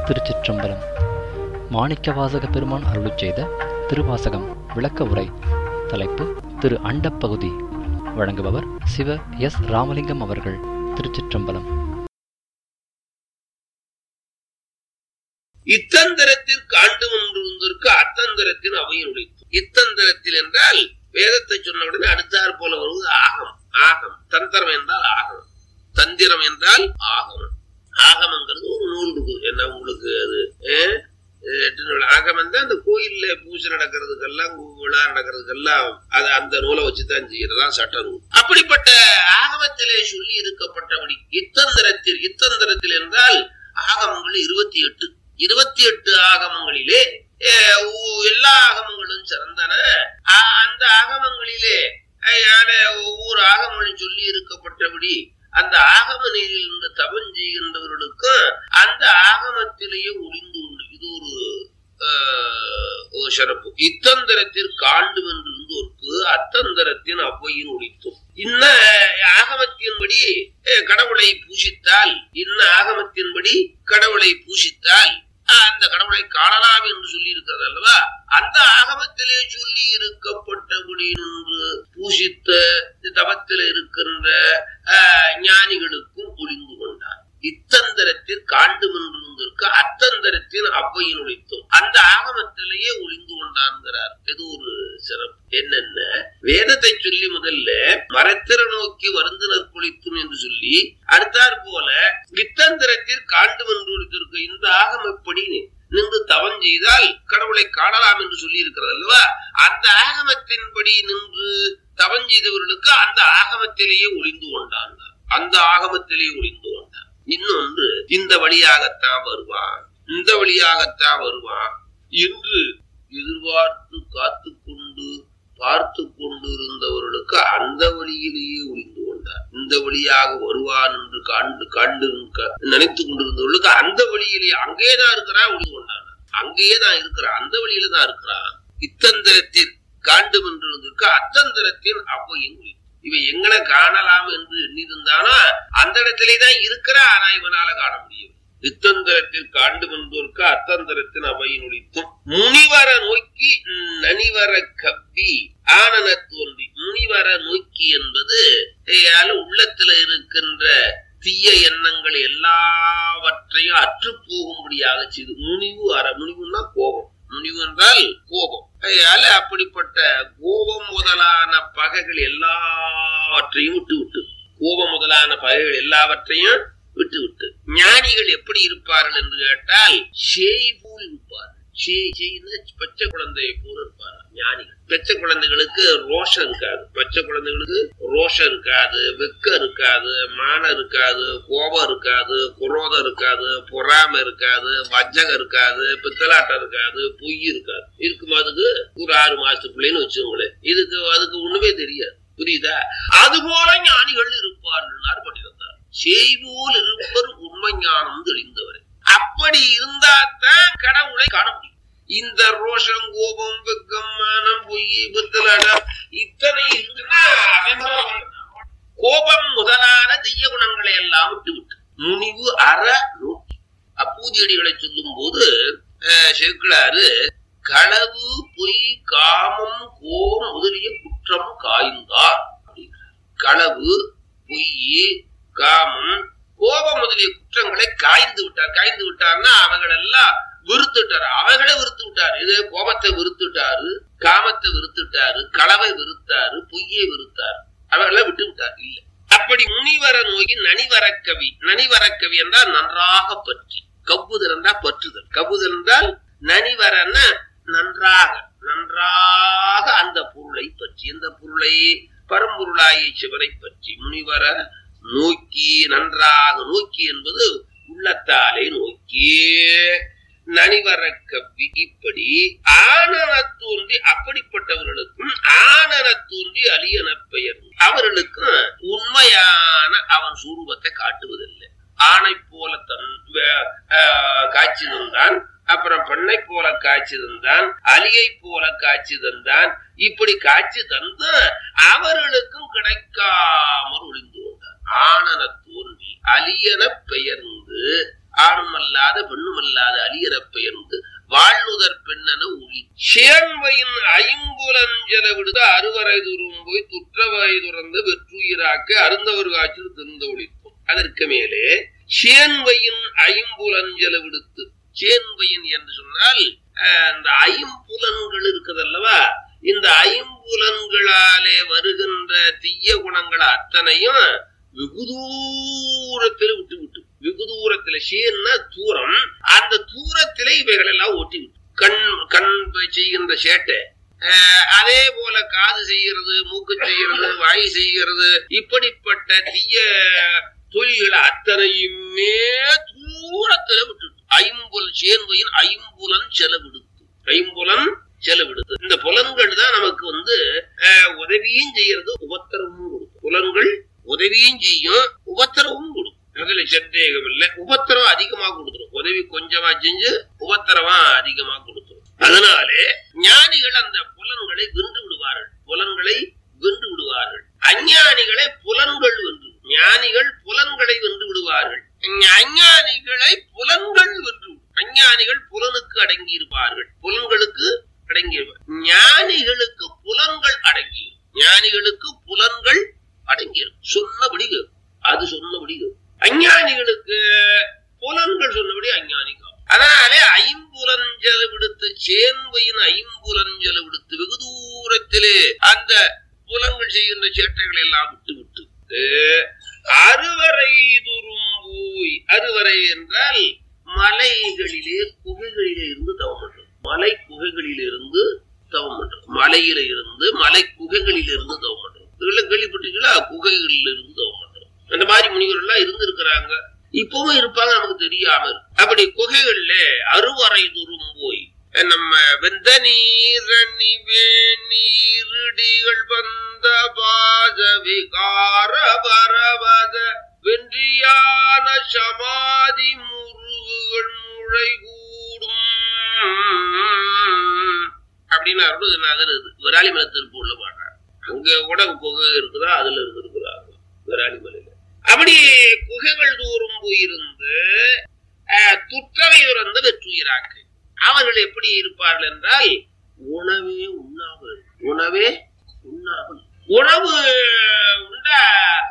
திருச்சிற்றம்பலம் மாணிக்கவாசக பெருமான் அருளுச் செய்த திருவாசகம் விளக்க உரை தலைப்பு திரு அண்டப்பகுதி வழங்குபவர் சிவ எஸ் ராமலிங்கம் அவர்கள் திருச்சிற்றம்பலம் இத்தந்திரத்திற்கு ஆண்டு ஒன்றிருந்திருக்கு அத்தந்திரத்தின் அவையின் உழைத்து இத்தந்திரத்தில் என்றால் வேதத்தை சொன்ன உடனே அடுத்தாற் போல வருவது ஆகம் ஆகம் தந்திரம் என்றால் ஆகம் தந்திரம் என்றால் ஆகம் ஆகமங்கிறது ஒரு நூல் இருக்கு என்ன உங்களுக்கு அது அஹ், எட்டு நூல் ஆகமம் தான் அந்த கோயில்ல பூஜை நடக்கிறதுக்கெல்லாம் விழா நடக்கிறதுக்கெல்லாம் அது அந்த நூலை வச்சுதான் செய்யறதா சட்ட நூல் அப்படிப்பட்ட ஆகமத்திலே சொல்லி இருக்கப்பட்டபடி இத்தந்திரத்தில் இத்தந்திரத்தில் என்றால் ஆகமங்கள் இருபத்தி எட்டு இருபத்தி எட்டு ஆகமங்களிலே அஹ், ஒ- எல்லா ஆகமங்களும் சிறந்தன அ- அந்த ஆகமங்களிலே அஹ், யார ஒவ்வொரு ஆகமங்களும் சொல்லி இருக்கப்பட்டபடி அந்த ஆகம நீரில் இருந்து தவம் செய்கின்றவர்களுக்கும் அந்த ஆகமத்திலேயே ஒளிந்து உண்டு இது ஒரு ஆஹ், ஒரு சிறப்பு இத்தந்திரத்திற்கு ஆண்டு என்று இருந்தோர்க்கு அத்தந்திரத்தின் அவ்வையின் ஒழித்தும் இன்ன ஆகமத்தின்படி அஹ், கடவுளை பூசித்தால் இன்ன ஆகமத்தின்படி கடவுளை பூசித்தால் ஆஹ், அந்த கடவுளை காணலாம் என்று சொல்லி இருக்கிறது அல்லவா அந்த ஆகமத்திலே சொல்லி இருக்கப்பட்டபடி நின்று பூசித்த தவத்தில் இருக்கின்ற ஆஹ், ஞானிகளுக்கும் ஒளிந்து கொண்டார் இத்தந்திரத்தில் காண்டு நின்றிருந்திருக்கு அத்தந்திரத்தில் அவ்வையின் ஒழித்தும் அந்த ஆகமத்திலேயே ஒளிந்து கொண்டான்கிறார் இது ஒரு சிறப்பு என்னென்ன வேதத்தை சொல்லி முதல்ல மரத்திர நோக்கி வருந்தினர் குளித்தும் என்று சொல்லி அடுத்தாற் போல இத்தந்திரத்தில் காண்டு நின்றிருந்திருக்கு இந்த ஆகமப்படி நின்று தவம் செய்தால் கடவுளை காணலாம் என்று சொல்லி இருக்கிறது அல்லவா அந்த ஆகமத்தின்படி நின்று தவம் செய்தவர்களுக்கு அந்த ஆகமத்திலேயே ஒளிந்து கொண்டான் அந்த ஆகமத்திலேயே ஒளிந்து கொண்டான் இன்னொன்று இந்த வழியாகத்தான் வருவான் இந்த வழியாகத்தான் வருவான் என்று எதிர்பார்த்து காத்து கொண்டு பார்த்து கொண்டு இருந்தவர்களுக்கு அந்த வழியிலேயே ஒளிந்து கொண்டார் இந்த வழியாக வருவான் என்று கண்டு கண்டு க- நினைத்து கொண்டிருந்தவர்களுக்கு அந்த வழியிலேயே அங்கேதான் இருக்கிறான் ஒளிந்து கொண்டான் அங்கேயே தான் இருக்கிறான் அந்த வழியில தான் இருக்கிறான் இத்தந்திரத்தில் காண்டும் என்று இருந்திருக்கு அத்தந்திரத்தில் அவ்வையின் ஒளி இவன் எங்கன காணலாம் என்று எண்ணிருந்தானோ அந்த இடத்திலே தான் இருக்கிறான் ஆனா இவனால காண முடியும் இத்தந்திரத்தில் காண்டு வந்தோர்க்கு அத்தந்திரத்தின் அவையின் ஒளித்தும் முனிவர நோக்கி நனிவர கப்பி ஆனன தோன்றி முனிவர நோக்கி என்பது ஏயால உள்ளத்துல இருக்கின்ற தீய எண்ணங்கள் எல்லாவற்றையும் அற்று போகும்படியாக செய்து முனிவு அற முனிவுன்னா கோபம் முனிவு என்றால் கோபம் அதனால அப்படிப்பட்ட கோபம் முதலான பகைகள் எல்லாவற்றையும் விட்டு விட்டு கோபம் முதலான பகைகள் எல்லாவற்றையும் விட்டு விட்டு ஞானிகள் எப்படி இருப்பார்கள் என்று கேட்டால் சேய் போல் இருப்பார்கள் சேய் செய்த பச்சை குழந்தையை போல இருப்பார்கள் ஞானிகள் பச்சை குழந்தைகளுக்கு ரோஷம் இருக்காது பச்சை குழந்தைகளுக்கு ரோஷம் இருக்காது வெக்கம் இருக்காது மானம் இருக்காது கோபம் இருக்காது குரோதம் இருக்காது பொறாமை இருக்காது வஞ்சகம் இருக்காது பித்தலாட்டம் இருக்காது பொய் இருக்காது இருக்கும் அதுக்கு ஒரு ஆறு மாசத்து பிள்ளைன்னு வச்சுக்கோங்களேன் இதுக்கு அதுக்கு ஒண்ணுமே தெரியாது புரியுதா அது போல ஞானிகள் இருப்பார்கள் பண்ணியிருந்தார் செய்வோல் இருப்பர் உண்மை ஞானம் தெளிந்தவரை அப்படி இருந்தாதான் கடவுளை காண முடியும் இந்த ரோஷம் கோபம் வெக்கம் மானம் பொய் பித்தலாட்டம் இத்தனை இருக்குன்னா அவன் தான் கோபம் முதலான தீய குணங்களை எல்லாம் விட்டு விட்டு முனிவு அற நோக்கி அப்பூதியடிகளை சொல்லும் போது சேர்க்கிறாரு களவு பொய் காமம் கோபம் முதலிய குற்றம் காய்ந்தார் அப்படிங்கிறார். களவு பொய் காமம் கோபம் முதலிய குற்றங்களை காய்ந்து விட்டார் காய்ந்து விட்டார்னா அவங்கள் எல்லாம் விருத்துட்டாரு அவங்களே விருத்து விட்டாரு இது கோபத்தை விருத்துட்டாரு காமத்தை விருத்துட்டாரு களவை விருத்தாரு பொய்யை விருத்தாரு அவங்கள விட்டு விட்டார் இல்ல அப்படி முனிவர நோக்கி நனிவரக்கவி நனிவரக்கவி என்றால் நன்றாக பற்றி கவ்வுதல் என்றால் பற்றுதல் கவ்வுதல் என்றால் நனிவரன்னா நன்றாக நன்றாக அந்த பொருளை பற்றி எந்த பொருளை பரம்பொருளாய சிவனை பற்றி முனிவர நோக்கி நன்றாக நோக்கி என்பது உள்ளத்தாலே நோக்கி நனிவர கவ்வி இப்படி ஆனன தோன்றி அப்படிப்பட்டவர்களுக்கும் ஆனன தோன்றி அலியன பெயர் அவர்களுக்கும் உண்மையான அவன் சுரூபத்தை காட்டுவதில்லை ஆணை போல தன் வே- ஆஹ் காட்சி தந்தான் அப்புறம் பெண்ணை போல காட்சி தந்தான் அலியை போல காட்சி தந்தான் இப்படி காட்சி தந்து அவர்களுக்கும் கிடைக்காமல் ஒளிந்து கொண்டார் ஆனன தோன்றி அலியன பெயர்ந்து ஆணும் அல்லாத பெண்ணும் அல்லாத அலியரப் பெயர்ந்து வாழ்நுதற் பெண்ணென ஒளி சேர்வையின் ஐம்புலஞ்சல விடுத அறுவரை தூரம் போய் துற்றவாய் துறந்து வெற்றுயிராக்க அருந்தவர் காட்சியில் திருந்த ஒழிக்கும் அதற்கு மேலே சேன்வையின் ஐம்புலஞ்சல விடுத்து சேன்வையின் என்று சொன்னால் அஹ், இந்த ஐம்புலன்கள் இருக்குதல்லவா இந்த ஐம்புலன்களாலே வருகின்ற தீய குணங்கள் அத்தனையும் வெகு தூரத்தில் விட்டு விட்டு வெகு தூரத்துல சேன்னா தூரம் அந்த தூரத்திலே இவைகள் எல்லாம் ஒட்டி விட்டு கண் கண் செய்கின்ற சேட்டை அஹ், அதே போல காது செய்கிறது மூக்கு செய்கிறது வாய் செய்கிறது இப்படிப்பட்ட தீய தொழில்கள் அத்தனையுமே தூரத்துல விட்டுட்டு ஐம்புல் சேர்வையின் ஐம்புலன் செலவிடுத்து ஐம்புலன் செலவிடுத்து இந்த புலன்கள் தான் நமக்கு வந்து அஹ், உதவியும் செய்யறது உபத்திரமும் கொடுக்கும் புலன்கள் உதவியும் செய்யும் உபத்திரமும் கொடுக்கும் அதுல சந்தேகம் இல்லை உபத்திரம் அதிகமா கொடுத்துரும் உதவி கொஞ்சமா செஞ்சு உபத்திரமா அதிகமா கொடுத்துரும் அதனாலே ஞானிகள் அந்த புலன்களை வென்று விடுவார்கள் புலன்களை வென்று விடுவார்கள் அஞ்ஞானிகளை புலன்கள் வென்று ஞானிகள் புலன்களை வென்று விடுவார்கள் அஞ்ஞானிகளை புலன்கள் வென்று விடும். அஞ்ஞானிகள் புலனுக்கு அடங்கி இருப்பார்கள் புலன்களுக்கு அடங்கி இருப்பார் ஞானிகளுக்கு புலன்கள் அடங்கி ஞானிகளுக்கு புலன்கள் அடங்கி இருக்கும் சொன்னபடி கேட்கும். அது சொன்னபடி கேட்கும். அஞ்ஞானிகளுக்கு புலன்கள் சொன்னபடி அஞ்ஞானிக்கும் அதனாலே ஐம்புலஞ்சல விடுத்து சேன்வையின் ஐம்புலஞ்சல விடுத்து வெகு தூரத்திலே அந்த புலன்கள் செய்கின்ற சேட்டைகள் எல்லாம் விட்டு விட்டு அறுவரை துரும்பூய் அறுவரை என்றால் மலைகளிலே குகைகளிலே இருந்து தவம் பண்றது மலை குகைகளிலே இருந்து தவம் பண்றது மலையில இருந்து மலை குகைகளில இருந்து தவம் பண்றது இதெல்லாம் கேள்விப்பட்டீங்களா குகைகளில இருந்து தவம் பண்றது அந்த மாதிரி முனிவர் எல்லாம் இருந்து இருக்கிறாங்க இப்பவும் இருப்பாங்க நமக்கு தெரியாம இருக்கு. அப்படி குகைகள்ல அறுவரை துரும் போய் நம்ம வெந்த நீரணி வேணீருடிகள் வந்த பாத விகார பரவத வென்றியான சமாதி முருகுகள் முளை கூடும் அப்படின்னு அருணகிரிநாதர் இது விராலி மலை திருப்பூர்ல பாடுறார் அங்க கூட குகை இருக்குதா அதுல இருந்திருக்கிறாங்க விராலி மலையில அப்படி குகைகள் தூரம் போயிருந்து அஹ், துற்றவை துறந்து வெற்றுயிராக்கு அவர்கள் எப்படி இருப்பார்கள் என்றால் உணவே உண்ணாமல் உணவே உண்ணாமல் உணவு உண்டா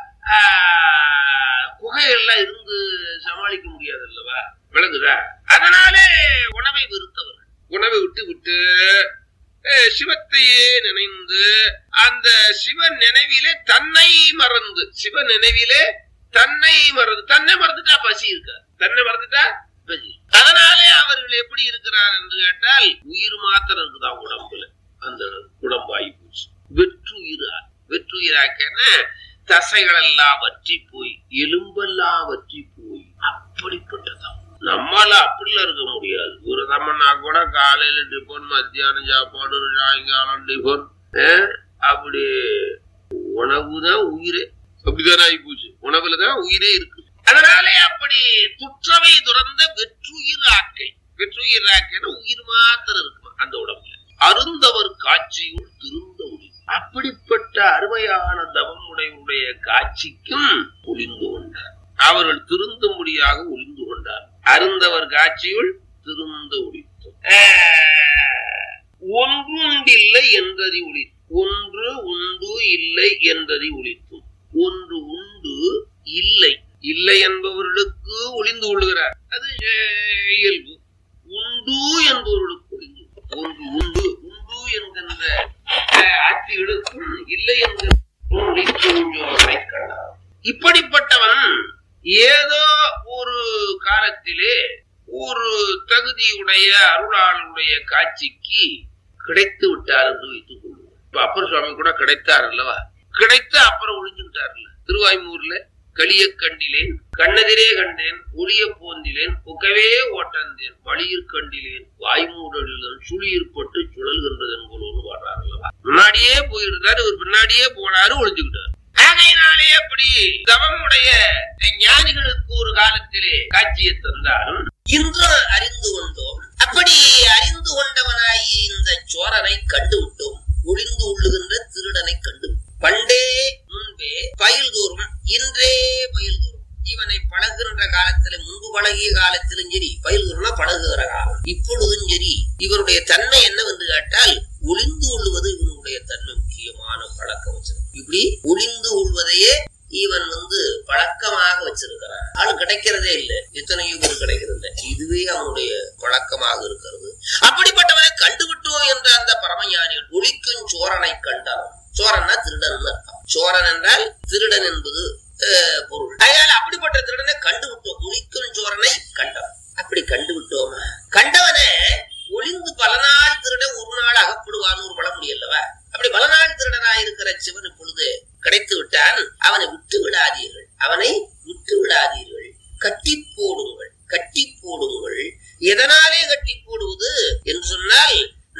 ஆஹ், குகைகள்லாம் இருந்து சமாளிக்க முடியாது அல்லவா விளங்குதா அதனாலே உணவை வெறுத்தவர்கள் உணவை விட்டு விட்டு அஹ், சிவத்தையே நினைந்து அந்த சிவன் நினைவிலே தன்னை மறந்து சிவ நினைவிலே தன்னை மறந்து தன்னை மறந்துட்டா பசி இருக்கா தன்னை மறந்துட்டா பசி இருக்கு. அதனாலே அவர்கள் எப்படி இருக்கிறார் என்று கேட்டால் உயிர் மாத்திரம் இருக்குதான் உடம்புல அந்த உடம்பாகி போச்சு வெற்றுயிரா வெற்றுயிராக்கன தசைகள் எல்லாம் வற்றி போய் எலும்பெல்லாம் வற்றி போய் அப்படிப்பட்டதான் நம்மளால அப்படிலாம் இருக்க முடியாது ஒரு தம்மனா கூட காலையில டிஃபன் மத்தியானம் சாப்பாடு சாயங்காலம் டிஃபன் அப்படி உணவுதான் உயிரே அப்படிதானே ஆகி போச்சு உணவுலதான் உயிரே இருக்கு அதனாலே அப்படி துற்றவை துறந்த வெற்றுயிர் ஆக்கை வெற்றுயிர் ஆக்கைன்னா உயிர் மாத்திரம் இருக்குமா அந்த உடம்புல அருந்தவர் காட்சியுள் திருந்த ஒளி அப்படிப்பட்ட அருமையான தவமுடையுடைய காட்சிக்கும் ஒளிந்து கொண்டார் அவர்கள் திருந்தும்படியாக ஒளிந்து கொண்டார் அருந்தவர் காட்சியுள் திருந்த ஒளித்து ஒன்றுண்டில்லை என்றதி ஒளி ஒன்று உண்டு இல்லை என்றதி ஒளித்தும் ஒன்று உண்டு இல்லை இல்லை என்பவர்களுக்கு ஒளிந்து கொள்கிறார் அது அஹ், இயல்பு உண்டு என்பவர்களுக்கு ஒளிந்து ஒன்று உண்டு உண்டு என்கின்ற அஹ், ஆட்சிகளுக்கும் இல்லை என்கிற ஒளித்து கொஞ்சம் வைக்கலாம். இப்படிப்பட்டவன் ஏதோ ஒரு காலத்திலே ஒரு தகுதியுடைய அருளாளனுடைய காட்சிக்கு கிடைத்து விட்டார் என்று வைத்துக் கொள்வோம் இப்ப அப்பர் சுவாமி கூட கிடைத்தார் அல்லவா கிடைத்து அப்புறம் ஒளிஞ்சுக்கிட்டார்ல திருவாய்மூர்ல களிய கண்டிலேன் கண்ணெதிரே கண்டேன் ஒளிய போந்திலேன் புகவே ஓட்டந்தேன் வழியிற் கண்டிலேன் வாய்மூடலிலும் சுழியிற்பட்டு சுழல்கின்றது என்போன்னு பாடுறாரு அல்லவா முன்னாடியே போயிருந்தாரு இவர் பின்னாடியே போனாரு ஒளிஞ்சுக்கிட்டார் ஆகையினாலே அப்படி தவமுடைய ஞானிகளுக்கு ஒரு காலத்திலே காட்சியை தந்தாலும் இன்று அறிந்து கொண்டோம் அப்படி அறிந்து கொண்டவனாகி இந்த சோரனை கண்டு விட்டோம் ஒளிந்து உள்ளுகின்ற திருடனை கண்டு பண்டே முன்பே பயில் தோறும் இன்றே பயில் தோறும் இவனை பழகுகின்ற காலத்துல முன்பு பழகிய காலத்திலும் சரி பயில்கிறனா பழகுகிற காலம் இப்பொழுதும் சரி இவருடைய தன்மை என்னவென்று கேட்டால் ஒளிந்து கொள்வது இவனுடைய தன்மை முக்கியமான பழக்கம் வச்சிருக்கு இப்படி ஒளிந்து கொள்வதையே இவன் வந்து பழக்கமாக வச்சிருக்கிறான் ஆளு கிடைக்கிறதே இல்லை எத்தனையோ பேர் கிடைக்கிறது இதுவே அவனுடைய பழக்கமாக இருக்கிறது அப்படிப்பட்டவனை கண்டுவிட்டோம் என்ற அந்த பரமஞானிகள் ஒளிக்கும் சோரனை கண்டான் சோரன்னா திருடன் அர்த்தம் சோரன் என்றால் திருடன் என்பது அஹ், பொருள் அதனால அப்படிப்பட்ட திருடனை கண்டுவிட்டோம் ஒளிக்கும் சோரனை கண்டவன் அப்படி கண்டுவிட்டோமா கண்டவனே ஒளிந்து பல நாள் திருடன் ஒரு நாள் அகப்படுவான்னு ஒரு பழமொழி அல்லவா அப்படி பல நாள் திருடனாய் இருக்கிற சிவன் இப்பொழுது கிடைத்து விட்டான் அவனை விட்டு விடாதீர்கள் அவனை விட்டு விடாதீர்கள் கட்டி போடுங்கள் கட்டி போடுங்கள் எதனாலே கட்டி போடுவது என்று சொன்னால்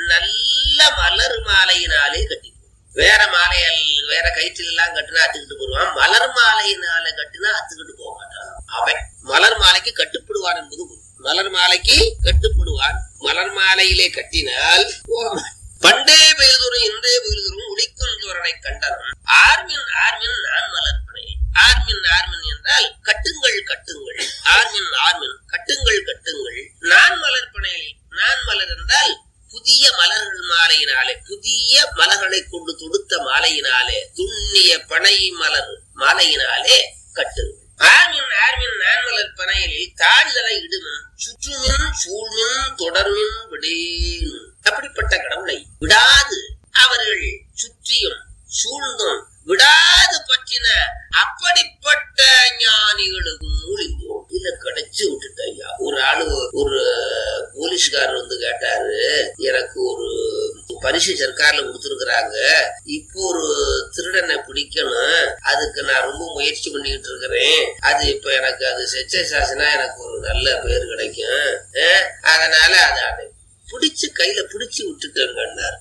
நல்ல மலர் மாலையினாலே கட்டி போடும் வேற மாலையல் வேற கயிற்றில் எல்லாம் கட்டினா அத்துக்கிட்டு போடுவான் மலர் மாலையினால கட்டினா அத்துக்கிட்டு போக மாட்டான் அவன் மலர் மாலைக்கு கட்டுப்படுவான் என்பது பொருள். மலர் மாலைக்கு கட்டுப்படுவான் மலர் மாலையிலே கட்டினால் போக மாட்டான். பண்டே பெய்துரும் இன்றே பெய்துரும் ஒளிக்கும் சோரனை கண்டனம் ஆர்மின் ஆர்மின் நான் மலர்பனை ஆர்மின் ஆர்மின் என்றால் கட்டுங்கள் கட்டுங்கள் ஆர்மின் ஆர்மின் கட்டுங்கள் கட்டுங்கள் நான் மலர்பனையில் நான் மலர் என்றால் புதிய மலர்கள் மாலையினாலே புதிய மலர்களை கொண்டு தொடுத்த மாலையினாலே துண்ணிய பனை மலர் மாலையினாலே கட்டுங்கள் ஆர்மின் ஆர்மின் நான் மலர் பனையலில் தாழ்தலை இடுமின் சுற்றுமின் சூழ்மின் தொடர்மின் விடேன் அப்படிப்பட்ட கடவுளை விடாது அவர்கள் சுற்றியும் சூழ்ந்தும் விடாது பற்றின அப்படிப்பட்ட ஞானிகளுக்கும் மூலிந்தோம் இல்ல கிடைச்சு விட்டுட்டு ஐயா ஒரு ஆளு ஒரு போலீஸ்காரர் வந்து கேட்டாரு எனக்கு ஒரு பரிசு சர்க்கார்ல கொடுத்துருக்குறாங்க இப்போ ஒரு திருடனை பிடிக்கணும் அதுக்கு நான் ரொம்ப முயற்சி பண்ணிக்கிட்டு இருக்கிறேன் அது இப்ப எனக்கு அது சக்சஸ் ஆச்சுன்னா எனக்கு ஒரு நல்ல பேர் கிடைக்கும் அஹ், அதனால அதை அதை பிடிச்சு கையில பிடிச்சு விட்டுட்டேங்கன்னாரு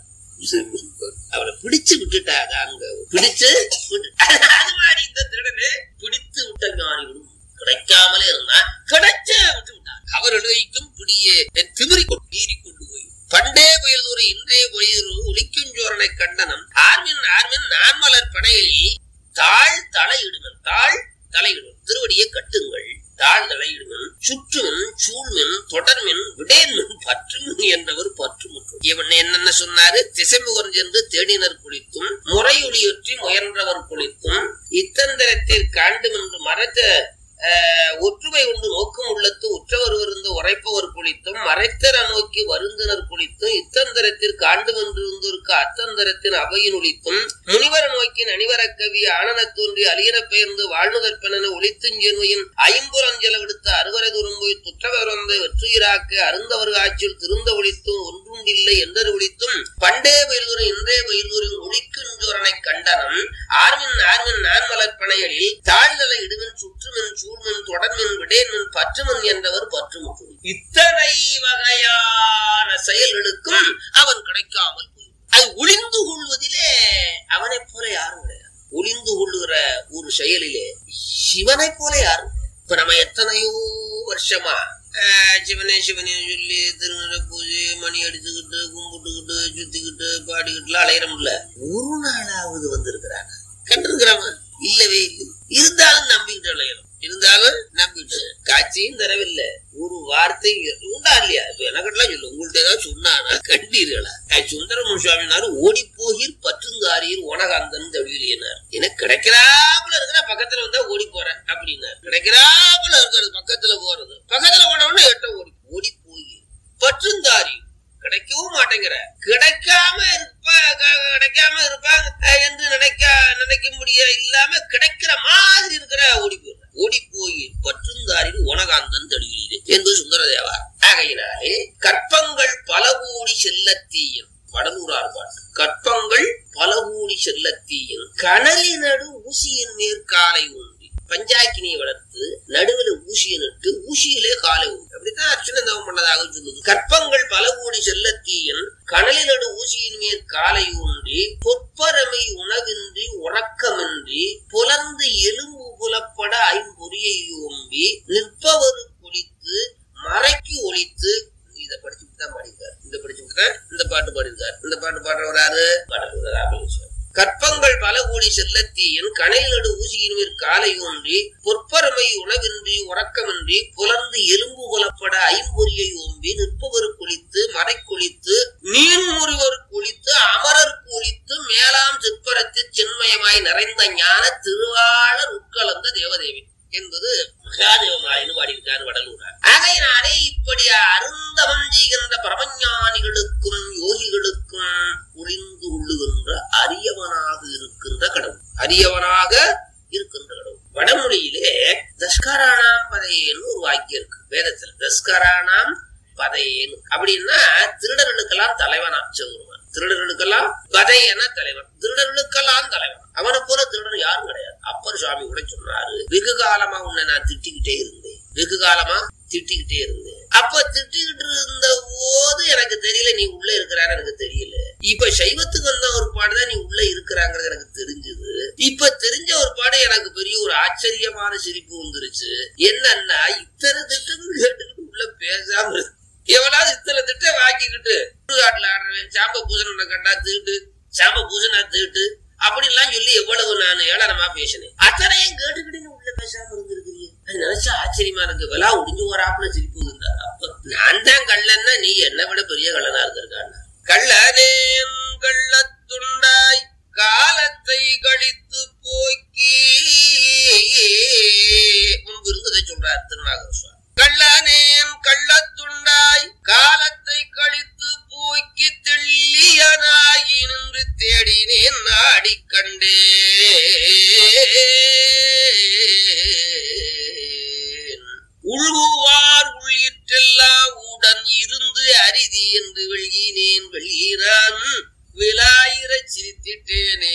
அவனை பிடிச்சு விட்டுட்டாங்க அங்க பிடிச்சு விட்டு- அது மாதிரி இந்த திருடனே பிடித்து விட்ட ஞானிகளும் கிடைக்காமலே இருந்தா கிடைச்ச விட்டு விட்டான் அவர்களுக்கும் பிடியே திமிரி கொண்டு மீறி கொண்டு போய் பண்டே புயல்தூர் இன்றே பொய்தூர் ஒலிக்கும் சோரனை கண்டனம் ஆர்மின் ஆர்மின் நான்மலர் பனையில் தாழ் தலையிடுவன் தாழ் தலையிடுவன் திருவடியை கட்டுங்கள் தாழ் தலையிடுவன் சுற்றுமின் சூழ்மின் தொடர்மின் விடேன்மின் பற்றுமின் என்றவர் பற்றுமுற்றும் இவன் என்னென்ன சொன்னாரு திசைமுகர் சென்று தேடினர் குளித்தும் முறையொலியொற்றி முயன்றவர் குளித்தும் இத்தந்திரத்தில் காண்டும் என்று மறைத்த ஆஹ், ஒற்றுமை உண்டு நோக்கம் உள்ளத்து உற்றவர் விருந்து உரைப்பவர் குளித்தும் மறைத்தர நோக்கி வருந்தினர் குளித்தும் இத்தந்திரத்தில் காண்டு வென்றிருந்தோருக்கு அத்தந்திரத்தின் அவையின் ஒளித்தும் முனிவர நோக்கின் அணிவர கவி ஆனன தோன்றி அலியன பெயர்ந்து வாழ்நுதற்பென ஒளித்துஞ்சென்மையின் ஐம்புறஞ்செல விடுத்த அறுவரை துரும்போய் துற்றவர் வந்த வெற்றுயிராக்க அருந்தவர் ஆட்சியில் திருந்த ஒளித்தும் ஒன்றுண்டில்லை என்றர் ஒளித்தும் பண்டே பயில்தூரம் இன்றே பயில்தூரின் ஒளிக்குஞ்சோரனை கண்டனம் ஆர்மின் ஆர்மின் நான் மலர்பனைகளில் தாழ்தலை இடுமின் சுற்றுமின் சூழ்மின் தொடர்மின் விடேன்மின் பற்றுமின் என்றவர் பற்றுமுற்றும் இத்தனை வகையான செயல்களுக்கும் அவன் கிடைக்காமல் போய் அது ஒளிந்து கொள்வதிலே அவனைப் போல யாரும் கிடையாது ஒளிந்து கொள்ளுகிற ஒரு செயலிலே சிவனைப் போல யாரும் கிடையாது. இப்ப நம்ம எத்தனையோ வருஷமா ஆஹ், சிவனே சிவனே சொல்லி திருநட பூஜை மணி அடிச்சுக்கிட்டு கும்பிட்டுக்கிட்டு சுத்திக்கிட்டு பாடிக்கிட்டுலாம் அலையிறோம்ல ஒரு நாளாவது வந்திருக்கிறாங்க கண்டிருக்கிறாங்க இல்லவே இல்லை இருந்தாலும் நம்பிக்கிட்டு அலையிறோம் இருந்தாலும் நம்பிட்டு காட்சியும் தரவில்லை ஒரு வார்த்தை உண்டா இல்லையா இப்ப எனக்கிட்டலாம் சொல்லு உங்கள்ட்ட ஏதாவது சொன்னானா கண்டீர்களா அஹ் சுந்தரமன் சுவாமினாரு ஓடி போகீர் பற்றுங்காரீர் உனகாந்தன் தவிலியனார் எனக்கு கிடைக்கிறாப்புல இருக்கிற பக்கத்துல வந்தா ஓடி போறேன் அப்படின்னாரு கிடைக்கிறாப்புல இருக்கிறது பக்கத்துல போறது பக்கத்துல போனவொடனே எட்ட ஓடி ஓடி போய் பற்றுந்தாரி கிடைக்கவும் மாட்டேங்கிற கிடைக்காம இருப்ப க- கிடைக்காம இருப்பாங்க அஹ் என்று நினைக்க நினைக்க முடிய இல்லாம கிடைக்கிற மாதிரி இருக்கிற ஓடி போயிடுற ஓடி போய் பற்றுந்தாரில் உனகாந்தன் தடுகிறீர் என்று சுந்தரதேவா ஆகையினாலே கற்பங்கள் பல கோடி செல்லத்தீயன் வடலூரார் பாட்டு கற்பங்கள் பல கோடி செல்லத்தீயன் கனலி நடு ஊசியின் மேற்காலை ஊன்றி பஞ்சாக்கினியை வளர்த்து நடுவில் ஊசியை நட்டு ஊசியிலே காலை உண்டு அப்படித்தான் அர்ச்சனை தவம் பண்ணதாக சொல்லுது கற்பங்கள் பல கோடி செல்லத்தீயன் கனலி நடு ஊசியின் மேல் காலை ஊன்றி பொற்பரமை உணவின்றி உறக்கமின்றி புலர்ந்து எலும்பு புலப்பட ஐம்பொறியை ஓம்பி நிற்பவரு குளித்து மறைக்கு ஒளித்து இத படிச்சுட்டு தான் பாடியிருக்காரு இந்த படிச்சுட்டு தான் இந்த பாட்டு பாடியிருக்காரு இந்த பாட்டு பாடுறவராரு பாடல் ராமேஸ்வரர் கற்பங்கள் பல கோடி செல்லத்தீயன் கனையில் நடு ஊசியின் மேல் காலை ஊன்றி பொற்ப ஒவ்வொருமை உணவின்றி உறக்கமின்றி புலர்ந்து எலும்பு புலப்பட ஐம்பொறியை ஓம்பி நிற்பவர் குளித்து மறை குளித்து மீன் முறிவர் குளித்து அமரர் குளித்து மேலாம் சிற்பரத்தில் சின்மயமாய் நிறைந்த ஞான திருவாளர் உட்கலந்த தேவதேவி என்பது மகாதேவமாயின்னு பாடியிருக்காரு வடலூரார் ஆகையினாலே இப்படி அருந்தவம் செய்கின்ற பிரபஞானிகளுக்கும் யோகிகளுக்கும் ஒளிந்து கொள்ளுகின்ற அரியவனாக இருக்கின்ற கடவுள் அரியவனாக இருக்கின்ற கடவுள் வடமொழியிலே தஸ்கராணாம் பதையேன்னு ஒரு வாக்கியம் இருக்கு வேதத்துல தஸ்கராணாம் பதையேன்னு அப்படின்னா திருடர்களுக்கெல்லாம் தலைவனா சிவருமான் திருடர்களுக்கெல்லாம் பதையன தலைவன் திருடர்களுக்கெல்லாம் தலைவன் அவனை போல திருடன் யாரும் கிடையாது அப்பர் சுவாமி கூட சொன்னாரு வெகு காலமா உன்னை நான் திட்டிக்கிட்டே இருந்தேன் வெகு காலமா திட்டிக்கிட்டே இருந்தேன் அப்ப திட்டிக்கிட்டு இருந்த போது எனக்கு தெரியல நீ உள்ள இருக்கிறான்னு எனக்கு தெரியல இப்ப சைவத்துக்கு வந்த ஒரு பாடுதான் நீ உள்ள இருக்கிறாங்கிறது எனக்கு தெரிஞ்சது இப்ப தெரிஞ்ச ஒரு பாடு எனக்கு பெரிய ஒரு ஆச்சரியமான சிரிப்பு வந்துருச்சு என்னன்னா இத்தனை திட்டங்கள் கேட்டுக்கிட்டு உள்ள பேசாம இருக்கு எவனாவது இத்தனை திட்டம் வாங்கிக்கிட்டு சுடுகாட்டுல ஆடுறவன் சாம்ப பூசணனை கண்டா தீட்டு சாம்ப பூசணா தீட்டு அப்படிலாம் சொல்லி எவ்வளவு நான் ஏளனமா பேசினேன் அத்தனையும் கேட்டுக்கிட்டு நீ உள்ள பேசாம இருந்திருக்கிறீங்க அது நினைச்சா ஆச்சரியமா இருக்கு விழா முடிஞ்சு வராப்புல சிரிப்பு இருந்தார் அப்ப நான் தான் கள்ளன்னா நீ என்னை விட பெரிய கள்ளனா இருந்திருக்கான் கள்ளனேன் கள்ளத்துண்டாய் காலத்தை கழித்து போக்கி முன்பு இருந்ததை சொல்றார் திருநாகர சுவாமி கள்ளனேன் கள்ளத்துண்டாய் காலத்தை கழித்து போக்கி தெள்ளியனாகி நின்று தேடினேன் நாடி கண்டேன் உள்குவார் உள்ளிட்டெல்லாம் உடன் இருந்து அரிதி என்று வெள்ளினேன் வெள்ளினான் விலாயிர சிரித்திட்டேனே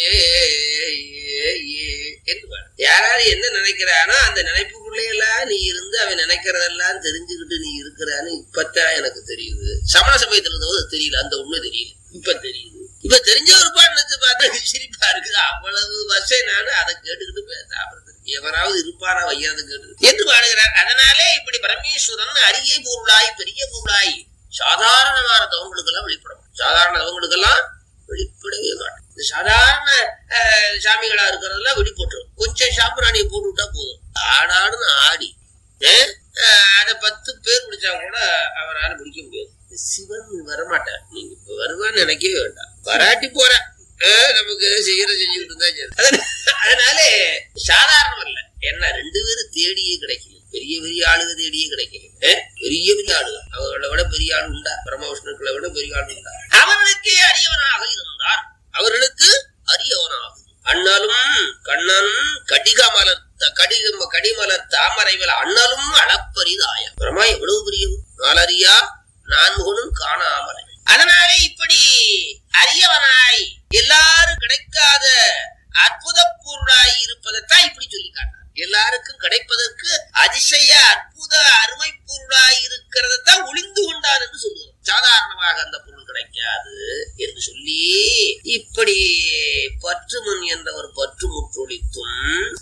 என்று பாடு. யாராரு என்ன நினைக்கிறானோ அந்த நினைப்புக்குள்ளே எல்லாம் நீ இருந்து அவன் நினைக்கிறதெல்லாம் தெரிஞ்சுக்கிட்டு நீ இருக்கிறான்னு இப்பத்தான் எனக்கு தெரியுது சமண சமயத்துல இருந்தபோது தெரியல அந்த உண்மை தெரியல இப்ப தெரியுது இப்ப தெரிஞ்ச ஒரு பாட்டு நினைச்சு பார்த்தா சிரிப்பா இருக்குது அவ்வளவு வருஷம் நானும் அதை கேட்டுக்கிட்டு பேசாம எவராவது இருப்பாரா வையாத கேட்டு என்று பாடுகிறார் அதனாலே இப்படி பரமேஸ்வரன் அரிய பொருளாய் பெரிய பொருளாய் சாதாரணமான தவங்களுக்கெல்லாம் வெளிப்படும் சாதாரண தவங்களுக்கெல்லாம் வெளிப்படவே மாட்டோம் இந்த சாதாரண அஹ், சாமிகளா இருக்கிறதெல்லாம் வெளிப்பட்டுரும் கொஞ்சம் சாம்பிராணியை போட்டு விட்டா போதும் ஆடாடுன்னு ஆடி அஹ், அஹ், அதை பத்து பேர் பிடிச்சா கூட அவரால் பிடிக்க முடியாது இந்த சிவன் வரமாட்டார் நீங்க இப்ப வருவான்னு நினைக்கவே வேண்டாம் வராட்டி போற நமக்கு செய்யற செஞ்சுக்கிட்டு இருந்தா சரி. அதனால- அதனாலே சாதாரணம் அல்ல என்ன ரெண்டு பேரும் தேடியே கிடைக்கல பெரிய பெரிய ஆளுக தேடியே கிடைக்கல அஹ், பெரிய பெரிய ஆளுக அவர்களை விட பெரிய ஆள் உண்டா பிரம்மவிஷ்ணுக்களை விட பெரிய ஆள் உண்டா அவர்களுக்கே அரியவனாக இருந்தார் அவர்களுக்கு அரியவனாக அண்ணலும் கண்ணனும் கடிகமலர் கடிக கடிமலர் தாமரைவில் அண்ணலும் அளப்பரிதாய பிரமா எவ்வளவு பெரியவு நாலறியா நான்முகனும் காணாமலை அதனாலே இப்படி அரியவனாய் எல்லாரும் கிடைக்காத அற்புத பொருளாய் இருப்பதைத்தான் இப்படி சொல்லி காட்டுறார் எல்லாருக்கும் கிடைப்பதற்கு அதிசய அற்புத அருமை பொருளாய் இருக்கிறதான் ஒளிந்து கொண்டான் என்று சொல்லுவோம் சாதாரணமாக அந்த பொருள் கிடைக்காது என்று சொல்லி இப்படி பற்றுமன் என்ற ஒரு பற்று முற்றொழித்தும்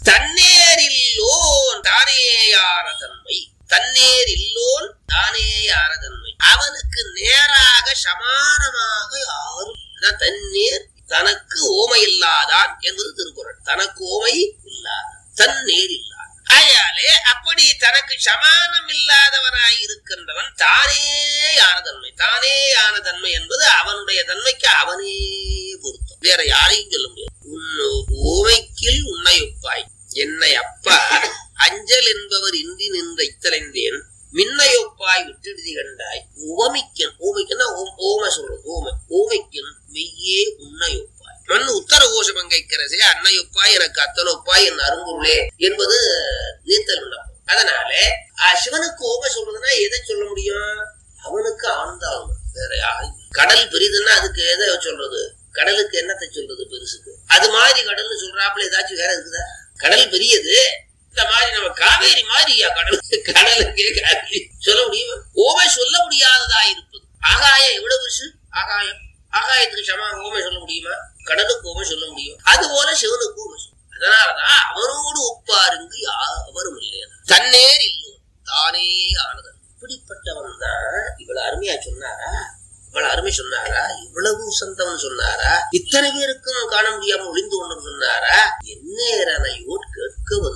தன்னேரில்லோன் தானேயான தன்மை தன்னேர் இல்லோன் தானேயான தன்மை அவனுக்கு நேராக சமானமாக யாரும் அதான் தன்னேர் தனக்கு ஓமை இல்லாதான் என்பது திருக்குறள் தனக்கு ஓமை இல்லாதான் தன்னேர் இல்லாதான் ஆயாலே அப்படி தனக்கு சமானம் இல்லாதவனாய் இருக்கின்றவன் தானே யான தன்மை தானே யான தன்மை என்பது அவனுடைய தன்மைக்கு அவனே பொருத்தம் வேற யாரையும் சொல்ல முடியாது உன் ஓமைக்கில் உன்னை ஒப்பாய் என்னை அப்பா அஞ்சல் என்பவர் இன்றி நின்ற இத்தலைந்தேன் மின்னையொப்பாய் விட்டுடுதி கண்டாய் உவமிக்கன் ஓமைக்குன்னா ஓம் ஓம சொல்றது ஓமை ஓமைக்கன் மெய்யே உன்னையொப்பாய் மண் உத்தர கோஷமங்கைக்கிறசே அன்னையொப்பாய் எனக்கு அத்தனொப்பாய் என் அரும்பொருளே என்பது நீத்தல் விண்ணப்பம் அதனால அஹ், சிவனுக்கு ஓமை சொல்றதுன்னா எதை சொல்ல முடியும் அவனுக்கு ஆனந்தாகும் வேற யாரும் இல்ல. கடல் பெரிதுன்னா அதுக்கு எதை சொல்றது கடலுக்கு என்னத்தை சொல்றது பெருசுக்கு அது மாதிரி கடல்னு சொல்றாப்புல ஏதாச்சும் வேற இருக்குதா கடல் பெரியது இந்த மாதிரி நம்ம காவேரி மாதிரியா கடல் கடலுக்கே காவேரி சொல்ல முடியுமா ஓமை சொல்ல முடியாததா இருப்பது ஆகாயம் எவ்வளவு பெருசு ஆகாயம் ஆகாயத்துக்கு சம ஓமை சொல்ல முடியுமா கடலுக்கு ஓமை சொல்ல முடியும் அது போல சிவனுக்கு ஓமை சொல்லும் அதனாலதான் அவனோடு ஒப்பாருங்கு யாவரும் இல்லையா தன்னேர் இல்லோ தானே ஆனதன் இப்படிப்பட்டவன் தான் இவ்வளவு அருமையா சொன்னாரா இவ்வளவு அருமை சொன்னாரா இவ்வளவு சொந்தவன் சொன்னாரா இத்தனை பேருக்கும் காண முடியாம ஒளிந்து கொண்டு சொன்னாரா எந்நேரனையோட் கேட்க வந்து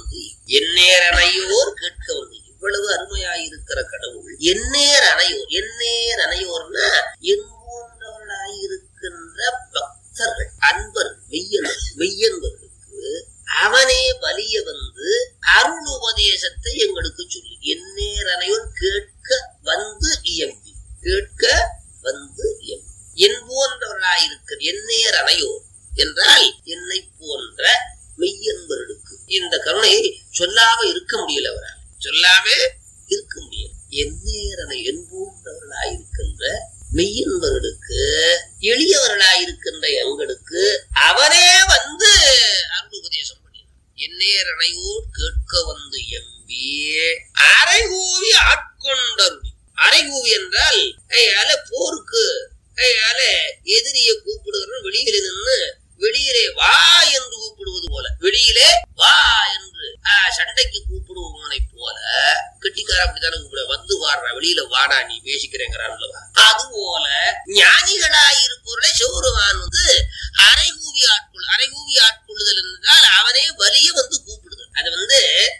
எந்நேர் அணையோர் கேட்க வந்து இவ்வளவு அருமையாயிருக்கிற கடவுள் எந்நேர் அணையோர் எந்நேர் அணையோர்னா என் போன்றவர்களாயிருக்கின்ற பக்தர்கள் அன்பர்கள் மெய்யன் மெய்யன்பர்களுக்கு அவனே வலிய வந்து அருள் உபதேசத்தை எங்களுக்கு சொல்லி எந்நேர் அணையோர் கேட்க வந்து இயம்பி கேட்க வந்து இயம்பி என் போன்றவர்களாயிருக்கிற எந்நேர் அணையோர் என்றால் என்னை போன்ற மெய்யன்பர்களுக்கு இந்த கருணையை சொல்லாம இருக்க முடியல அவரால் சொல்லாம இருக்க முடியல எந்நேரனை என் போன்றவர்களாயிருக்கின்ற மெய்யன்பர்களுக்கு எளியவர்களாயிருக்கின்ற எங்களுக்கு அவனே வந்து அருள் உபதேசம் பண்ணினார் எந்நேரனையோர் கேட்க வந்து எம்பி அரைகூவி ஆட்கொண்டருளி அரைகூவி என்றால் ஐயால போருக்கு ஐயால எதிரிய கூப்பிடுகிறவன் வெளியில நின்று வெளியிலே வா என்று கூப்பிடுவது போல வெளியிலே வா என்று ஆஹ், சண்டைக்கு கூப்பிடுவவனை போல கெட்டிக்கார அப்படித்தானே கூப்பிட வந்து வாடுறா வெளியில வாடா நீ பேசிக்கிறேங்கிறான்லவா அது போல ஞானிகளாயிருப்பவர்களை சிவருமான் வந்து அரைகூவி ஆட்கொள் அரைகூவி ஆட்கொள்ளுதல் என்றால் அவனே வலிய வந்து கூப்பிடுதல் அது வந்து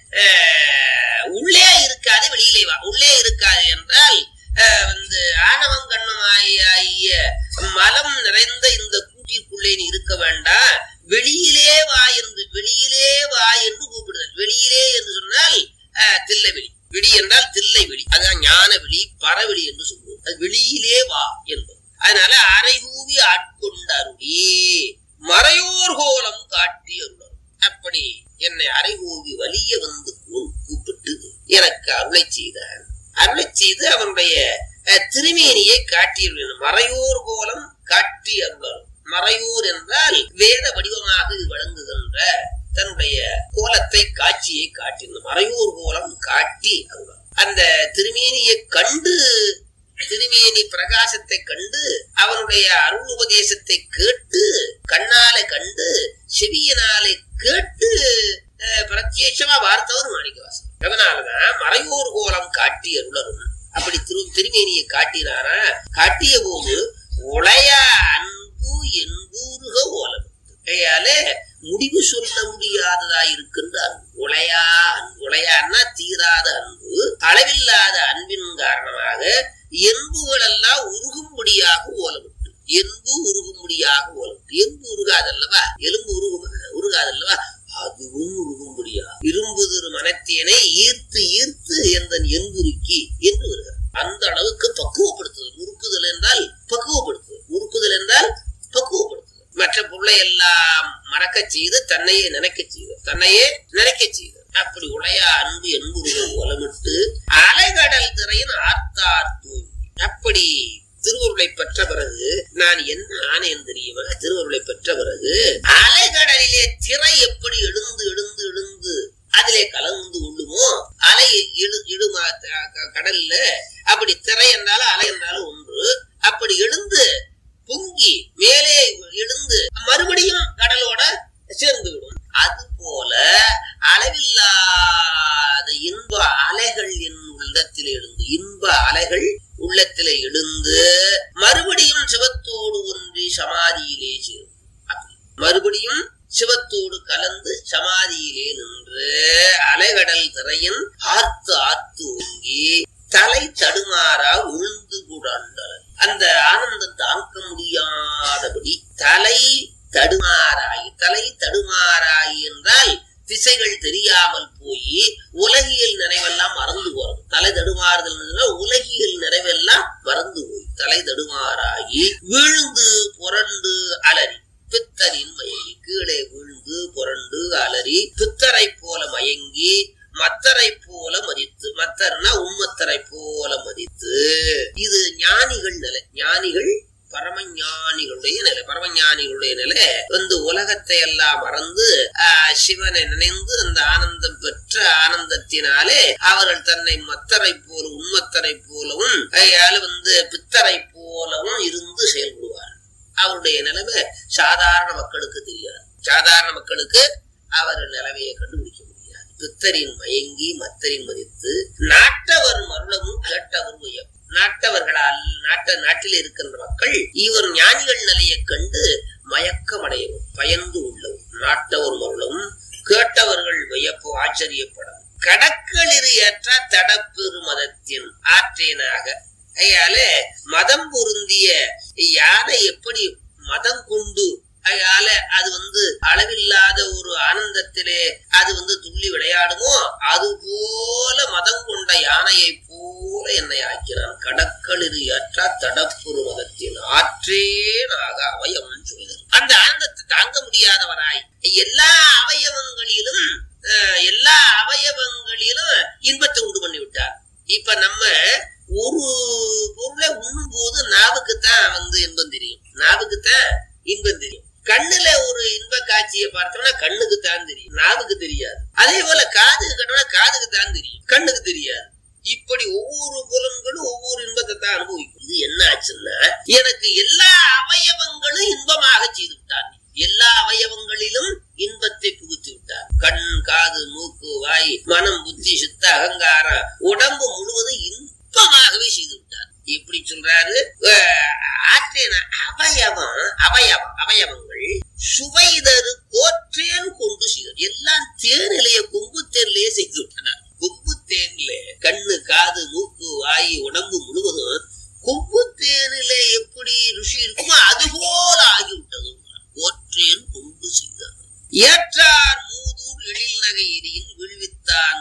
ஆஹ், உள்ளே இருக்காது வெளியிலே வா உள்ளே இருக்காது என்றால் ஆஹ், வந்து ஆணவம் கண்ணம் ஆகிய மலம் நிறைந்த இந்த கூட்டிற்குள்ளே நீ இருக்க வேண்டாம் வெளியிலே வா என்று வெளியிலே வா என்று கூப்பிடுதல் வெளியிலே என்று சொன்னால் ஆஹ், தில்லை வெளி வெளி என்றால் தில்லை வெளி அதுதான் ஞான வெளி பரவெளி என்று சொல்லுவோம் அது வெளியிலே வா என்பது அதனால அரைகூவி ஆட்கொண்ட அருளி மறையோர் கோலம் காட்டி அருளர் அப்படி என்னை அரைகூவி வலிய வந்து கூ- கூப்பிட்டு எனக்கு அருளை செய்தான் அருளை செய்து அவனுடைய அஹ், திருமேனியை காட்டியுள்ளன மறையோர் கோலம் காட்டி அருளர் மறையூர் என்றால் வேத வடிவமாக இது விளங்குகின்ற தன்னுடைய கோலத்தை காட்சியை காட்டின மறையூர் கோலம் காட்டி அருளர் அந்த திருமேனியை கண்டு திருமேனி பிரகாசத்தை கண்டு அவனுடைய அருள் உபதேசத்தை கேட்டு கண்ணாலே கண்டு செவியனாலே கேட்டு அஹ், பிரத்யட்சமா பார்த்தவர் மாணிக்கவாசன் அதனாலதான் மறையூர் கோலம் காட்டி அருளரும் அப்படி திரு திருமேனியை காட்டினாரா காட்டிய போது உளையா அன்பு என்பூருக ஓலம் கையால முடிவு சொல்ல முடியாததா இருக்கின்ற அன்பு உளையா அன்பு உளையான்னா தீராத அன்பு அளவில்லாத அன்பின் காரணமாக என்புகள் எல்லாம் உருகும்படியாக ஓலமிட்டு என்பு உருகும்படியாக ஓலமிட்டு என்பு உருகாதல்லவா எலும்பு உருகும் உருகாதல்லவா அதுவும் உருகும்படியா இரும்பு திரு மனத்தியனை ஈர்த்து ஈர்த்து எந்தன் என்புருக்கி என்று வருகிறார் அந்த அளவுக்கு பக்குவப்படுத்துதல் உருக்குதல் என்றால் பக்குவப்படுத்துதல் உருக்குதல் என்றால் பக்குவப்படுத்துதல் மற்ற பொருளை எல்லாம் மறக்க செய்து தன்னையே நினைக்க செய்து தன்னையே நினைக்க செய்து அப்படி உளையா அன்பு என்புருக ஓலமிட்டு அலைகடல் திரையின் ஆர்த்தார் தூங்கி அப்படி திருவருளை பெற்ற பிறகு நான் என்ன ஆனேன் தெரியுமா திருவருளை பெற்ற பிறகு அலைகடலிலே திரை எப்படி எழுந்து எழுந்து எழுந்து அதிலே கலந்து கொள்ளுமோ அலை இடு இடுமா த- க- கடல்ல அப்படி திரை என்றாலும் அலை என்றாலும் ஒன்று அப்படி எழுந்து பொங்கி மேலே எழுந்து மறுபடியும் கடலோட சேர்ந்து விடும் அது போல அளவில்லாத இன்ப அலைகள் என் உள்ளத்தில் எழுந்து இன்ப அலைகள் உள்ளத்திலே எழுந்து மறுபடியும் சிவத்தோடு ஒன்றி சமாதியிலே சேரும் அப்படி. மறுபடியும் சிவத்தோடு கலந்து சமாதியிலே நின்று அலைகடல் திரையின் ஆர்த்து ஆர்த்து ஓங்கி தலை தடுமாறா உழுந்து கூடாண்டனர் அந்த ஆனந்தம் தாங்க முடியாதபடி தலை தடுமாறாய் தலை தடுமாறாய் என்றால் திசைகள் தெரியாமல் போய் உலகியல் நிறைவெல்லாம் மறந்து போறது தலை தடுமாறுதல் உலகியல் நிறைவெல்லாம் மறந்து போய் தலை தடுமாறாகி வீழ்ந்து புரண்டு அலறி பித்தரின் மயங்கி கீழே விழுந்து புரண்டு அலறி பித்தரை போல மயங்கி மத்தரை போல மதித்து மத்தர்னா உம்மத்தரை போல மதித்து இது ஞானிகள் நிலை ஞானிகள் பரமஞானிகளுடைய நிலை பரமஞானிகளுடைய நிலை வந்து உலகத்தை எல்லாம் மறந்து ஆஹ், சிவனை நினைந்து அந்த ஆனந்தம் பெற்ற ஆனந்தத்தினாலே அவர்கள் தன்னை மத்தரை போல உண்மத்தரை போலவும் கையால வந்து பித்தரை போலவும் இருந்து செயல்படுவார் அவருடைய நிலைமை சாதாரண மக்களுக்கு தெரியாது சாதாரண மக்களுக்கு அவர் நிலைமையை கண்டுபிடிக்க முடியாது பித்தரின் மயங்கி மத்தரின் மதித்து நாட்டவர் மருளமும் கேட்டவர் உயர் நாட்டவர்களால் நாட்ட நாட்டில் இருக்கின்ற மக்கள் இவர் ஞானிகள் நிலையை கண்டு மயக்கமடையவும் பயந்து உள்ளவும் நாட்டவர் மருளவும் கேட்டவர்கள் வியப்போ ஆச்சரியப்படும் கடக்களிரு ஏற்ற தடப்பெரு மதத்தின் ஆற்றேனாக அயால மதம் பொருந்திய யானை எப்படி மதம் கொண்டு அயால அது வந்து அளவில்லாத ஒரு ஆனந்தத்திலே அது வந்து துள்ளி விளையாடுமோ அது போல மதம் கொண்ட யானையை போல என்னை ஆக்கினான் கடக்களிரு ஏற்ற தடப்புரு மதத்தின் ஆற்றேனாக அவயவன் சொல்லுது அந்த ஆனந்தத்தை தாங்க முடியாதவனாய் எல்லா அவயவங்களிலும் அஹ், எல்லா அவயவங்களிலும் இன்பத்தை உண்டு பண்ணி விட்டார் இப்ப நம்ம ஒரு பொருளை உண்ணும் போது நாவுக்குத்தான் வந்து இன்பம் தெரியும் நாவுக்குத்தான் இன்பம் தெரியும் கண்ணுல ஒரு இன்ப காட்சியை பார்த்தோம்னா கண்ணுக்கு தான் தெரியும் நாவுக்கு தெரியாது அதே போல காதுக்கு கட்டோம்னா காதுக்கு தான் தெரியும் கண்ணுக்கு தெரியாது இப்படி ஒவ்வொரு புலன்களும் ஒவ்வொரு இன்பத்தை தான் அனுபவிக்கும் இது என்ன ஆச்சுன்னா எனக்கு எல்லா அவயவங்களும் இன்பமாக செய்து விட்டார் எல்லா அவயவங்களிலும் இன்பத்தை புகுத்தி விட்டார் கண் காது மூக்கு வாய் மனம் புத்தி சித்த அகங்காரம் உடம்பு முழுவதும் இன்பமாகவே செய்து விட்டார் எப்படி சொல்றாரு அஹ், ஆற்றேன அவயவம் அவயவம் அவயவங்கள் சுவைதரு கோற்றேன் கொண்டு செய்தார் எல்லாம் தேனிலைய கொம்பு தேனிலேயே செய்து விட்டனர் கொம்பு தேன்ல கண்ணு காது மூக்கு வாய் உடம்பு முழுவதும் கொம்பு தேனில எப்படி ருசி இருக்குமோ அது போல ஆகிவிட்டது கோற்றேன் கொண்டு செய்தார் ஏற்றார் மூதூர் எழில் நகை எரியின் விழுவித்தான்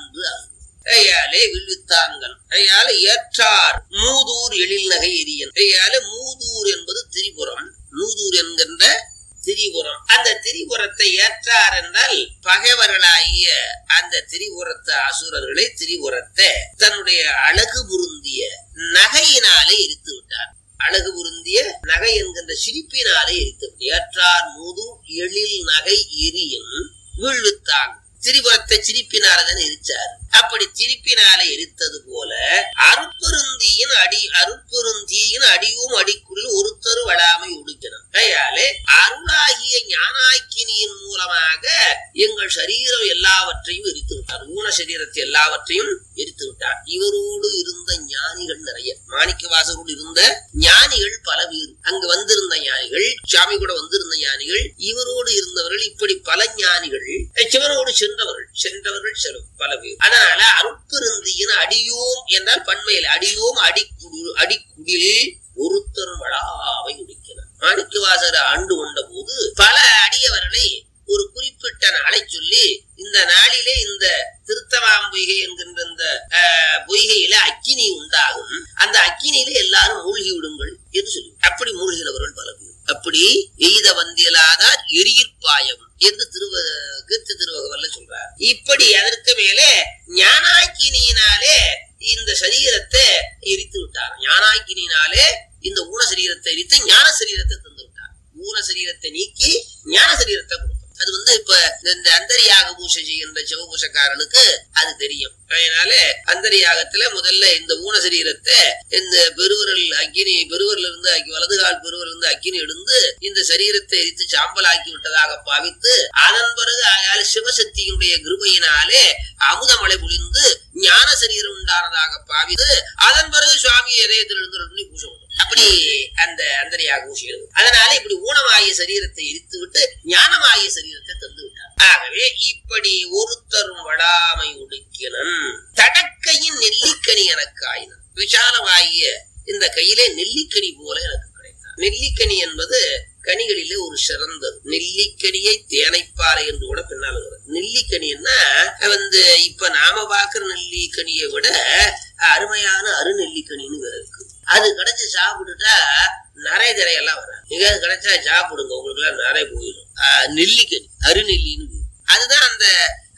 ஐயாலே வில்வித்தான்கள் ஐயால ஏற்றார் மூதூர் எழில் நகை எரியன் ஐயால மூதூர் என்பது திரிபுரம் மூதூர் என்கின்ற திரிபுரம் அந்த திரிபுரத்தை ஏற்றார் என்றால் பகைவர்களாகிய அந்த திரிபுரத்து அசுரர்களை திரிபுரத்தை தன்னுடைய அழகு பொருந்திய நகையினாலே எரித்து விட்டார் அழகு பொருந்திய நகை என்கின்ற சிரிப்பினாலே எரித்து விட்டார் ஏற்றார் மூதூர் எழில் நகை எரியின் வீழ்வித்தான் திரிபுரத்தை சிரிப்பினாலதான் எரிச்சார் அப்படி சிரிப்பினால எரித்தது போல அருப்பெருந்தியின் அடி அருப்பெருந்தீயின் அடியும் அடிக்குள் ஒருத்தரு வடாமை ஒடுக்கணும் கையாலே அருளாகிய ஞானாக்கினியின் மூலமாக எங்கள் சரீரம் எல்லாவற்றையும் எரித்து விட்டார் ஊன சரீரத்தை எல்லாவற்றையும் எரித்து விட்டார் இவரோடு இருந்த ஞானிகள் நிறைய மாணிக்க வாசகரோடு இருந்த ஞானிகள் பல பேர் அங்கு வந்திருந்த ஞானிகள் சாமி கூட வந்திருந்த ஞானிகள் இவரோடு இருந்தவர்கள் இப்படி பல ஞானிகள் சிவனோடு சென்றவர்கள் சென்றவர்கள் சில பல பேர் அதனால அருட்பெருந்தியின் அடியோம் என்றால் பண்மையில் அடியோம் அடிக்குடு அடிக்குடில் ஒருத்தர் வளாவை உடிக்கிறார் மாணிக்கவாசகர் ஆண்டு கொண்ட போது பல அடியவர்களை ஒரு குறிப்பிட்ட நாளை சொல்லி இந்த நாளிலே இந்த திருத்தமாம்பொய்கை என்கின்ற இந்த ஆஹ், பொய்கையில அக்கினி உண்டாகும் அந்த அக்கினியில எல்லாரும் மூழ்கி விடுங்கள் என்று சொல்லி அப்படி மூழ்கிறவர்கள் பல பேர் அப்படி எய்த வந்தியலாதார் எரியிற்பாயம் என்று திருவ கீர்த்தி திருவகவல்ல சொல்றார் இப்படி அதற்கு மேலே ஞானாக்கினியினாலே இந்த சரீரத்தை எரித்து விட்டார் ஞானாக்கினியினாலே இந்த ஊன சரீரத்தை எரித்து ஞான சரீரத்தை தந்து விட்டார் ஊன சரீரத்தை நீக்கி ஞான சரீரத்தை கொடுத்தார் அது வந்து இப்ப இந்த அந்தரியாக பூசை செய்கின்ற சிவபூசக்காரனுக்கு அது தெரியும் அதனால அந்தரியாகத்துல முதல்ல இந்த ஊன சரீரத்தை இந்த பெருவரல் அக்கினி பெருவரில் இருந்து அக்கி- வலது கால் பெருவரில் இருந்து அக்கினி எடுந்து இந்த சரீரத்தை எரித்து சாம்பலாக்கி விட்டதாக பாவித்து அதன் பிறகு ஆயால சிவசக்தியினுடைய கிருபையினாலே அமுதமலை பொழிந்து ஞான சரீரம் உண்டானதாக பாவித்து அதன் பிறகு சுவாமி இதயத்தில் இருந்து ரெண்டு பூசை உண்டு. அப்படி அந்த அந்தரியாக பூசை எழுது அதனால இப்படி ஊனமாகிய சரீரத்தை எரித்து விட்டு ஞானமாகிய சரீரத்தை தந்து விட்டார் ஆகவே இப்படி ஒருத்தரும் வடாமை உடுக்கினன் தடக்கையின் நெல்லிக்கனி எனக்கு ஆயினன் விசாலமாகிய இந்த கையிலே நெல்லிக்கனி போல எனக்கு கிடைத்தார் நெல்லிக்கனி என்பது கனிகளிலே ஒரு சிறந்தது நெல்லிக்கனியை தேனைப்பாறை என்று கூட பின்னால் வருகிறது நெல்லிக்கனின்னா வந்து இப்ப நாம பார்க்கிற நெல்லிக்கனியை விட அருமையான அருநெல்லிக்கனின்னு வேற இருக்கு அது கிடைச்சு சாப்பிட்டுட்டா நரை திரையெல்லாம் வராது எங்கேயாவது கிடைச்சா சாப்பிடுங்க உங்களுக்கு எல்லாம் நரை போயிடும் ஆஹ் நெல்லிக்கனி அருநெல்லின்னு பேரு. அதுதான் அந்த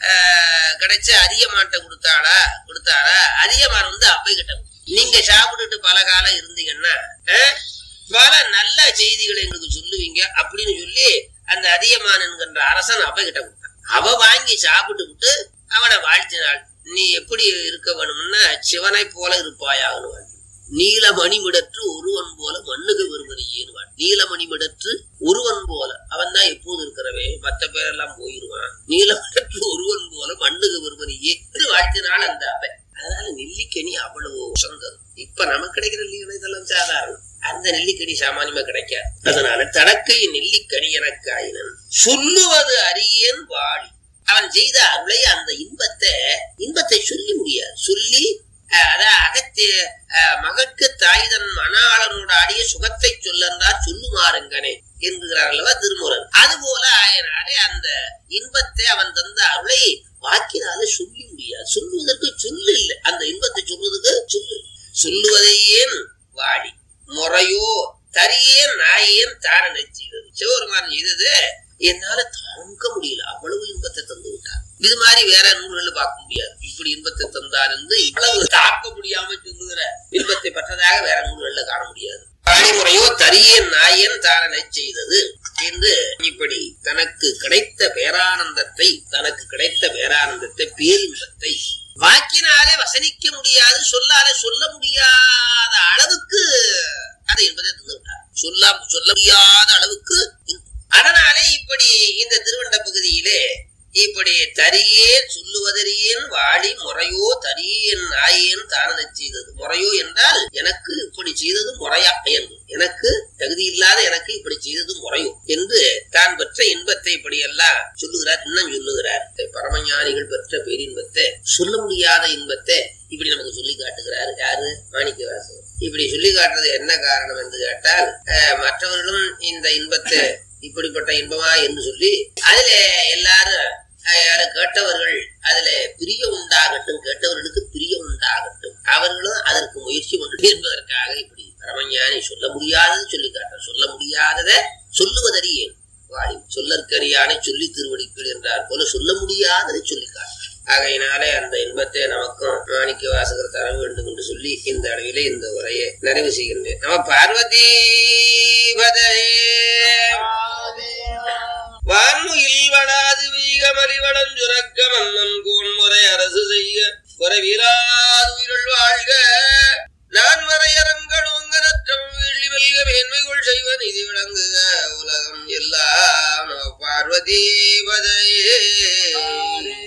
ஆஹ், கிடைச்ச அதிகமான்ட்ட கொடுத்தாளா கொடுத்தாளா அதிகமான் வந்து அப்பை கிட்ட கொடுத்தா. நீங்க சாப்பிட்டுட்டு பல காலம் இருந்தீங்கன்னா ஆஹ், பல நல்ல செய்திகளை எங்களுக்கு சொல்லுவீங்க அப்படின்னு சொல்லி அந்த அதிகமான் என்கின்ற அரசன் அப்பை கிட்ட கொடுத்தான் அவ வாங்கி சாப்பிட்டு விட்டு அவனை வாழ்த்தினாள் நீ எப்படி இருக்க வேணும்னா சிவனை போல இருப்பாயாகனு வாழ்த்தி நீலமணி மிடற்று ஒருவன் போல மண்ணுக்கு விரும்புறியேனுவான் நீலமணி மிடற்று ஒருவன் போல அவன் தான் எப்போது இருக்கிறவே மத்த பேரெல்லாம் போயிருவான் நீலமிடற்று ஒருவன் போல மண்ணுக்கு விரும்புறியே என்று வாழ்த்தினாள் அந்த அவை அதனால நெல்லிக்கனி அவ்வளவு உசந்தது இப்ப நமக்கு கிடைக்கிற நெல்லிக்கனி இதெல்லாம் சாதாரணம் அந்த நெல்லிக்கனி சாமானியமா கிடைக்காது அதனால தடக்கை நெல்லிக்கனி எனக்கு ஆயினன் சொல்லுவது அறியேன் வாழி அவன் செய்த அருளை அந்த இன்பத்தை இன்பத்தை சொல்லி முடியாது சொல்லி அஹ், அதான் அகத்திய அஹ், மகற்கு தாய்தன் மணாளனோட ஆடிய சுகத்தை சொல்லந்தார் சொல்லுமாறுங்கனே என்கிறார் அல்லவா திருமுறன் அதுபோல ஆயனாலே அந்த இன்பத்தை அவன் தந்த அருளை வாக்கினால சொல்லி முடியாது சொல்லுவதற்கு சொல்லு இல்லை அந்த இன்பத்தை சொல்வதற்கு சொல்லு சொல்லுவதையேன் வாடி முறையோ தரியேன் நாயேன் தாரணை செய்தது சிவபெருமான் செய்தது என்னால தாங்க முடியல அவ்வளவு இன்பத்தை தந்து விட்டார் இது மாதிரி வேற நூல்கள் பார்க்க முடியாது இப்படி இன்பத்தை தந்தார் என்று இவ்வளவு தாக்க முடியாம சொல்லுகிற இன்பத்தை பெற்றதாக வேற நூல்கள்ல காண முடியாது வழிமுறையோ தரியேன் நாயன் தாரணை செய்தது என்று இப்படி தனக்கு கிடைத்த பேரானந்தத்தை தனக்கு கிடைத்த பேரானந்தத்தை பேரின்பத்தை வாக்கினாலே வசனிக்க முடியாது சொல்லாலே சொல்ல முடியாத அளவுக்கு அதை என்பதை தந்து விட்டார் சொல்ல சொல்ல முடியாத அளவுக்கு இன்பம். அதனாலே இப்படி இந்த திருவண்ட பகுதியிலே இப்படி தரியேன் சொல்லுவதறியேன் வாழி முறையோ தரியேன் நாயேன் தானதை செய்தது முறையோ என்றால் எனக்கு இப்படி செய்தது முறையா என்று எனக்கு தகுதி இல்லாத எனக்கு இப்படி செய்தது முறையோ என்று தான் பெற்ற இன்பத்தை இப்படி எல்லாம் சொல்லுகிறார் இன்னும் சொல்லுகிறார் பரமஞானிகள் பெற்ற பேரின்பத்தை சொல்ல முடியாத இன்பத்தை இப்படி நமக்கு சொல்லி காட்டுகிறார் யாரு மாணிக்க வாசகர் இப்படி சொல்லி காட்டுறது என்ன காரணம் என்று கேட்டால் அஹ், மற்றவர்களும் இந்த இன்பத்தை இப்படிப்பட்ட இன்பமா என்று சொல்லி அதுல எல்லாரும் அஹ், யாரு கேட்டவர்கள் அதுல பிரியம் உண்டாகட்டும் கேட்டவர்களுக்கு பிரியம் உண்டாகட்டும் அவர்களும் அதற்கு முயற்சி பண்ணணும் என்பதற்காக இப்படி பரமஞானி சொல்ல முடியாதது சொல்லி காட்ட சொல்ல முடியாததை சொல்லுவதறியேன் வாடி சொல்லற்கரியானை சொல்லி திருவடிக்கள் என்றார் போல சொல்ல முடியாததை சொல்லி காட்ட ஆகையினாலே அந்த இன்பத்தை நமக்கும் மாணிக்க வாசகர் தர வேண்டும் என்று சொல்லி இந்த அளவிலே இந்த உரையை நிறைவு செய்கின்றேன் நம்ம பார்வதி வான்முகில் வளாது வீகமலி வளஞ்சுரக்க மன்னன் கோன்முறை அரசு செய்ய குறைவிலாது உயிர்கள் வாழ்க நான் வரையரங்கள் உங்கனற்றம் வீழி வெல்க மேன்மைகள் செய்வ நிதி விளங்குக உலகம் எல்லாம் நம பார்வதி பதையே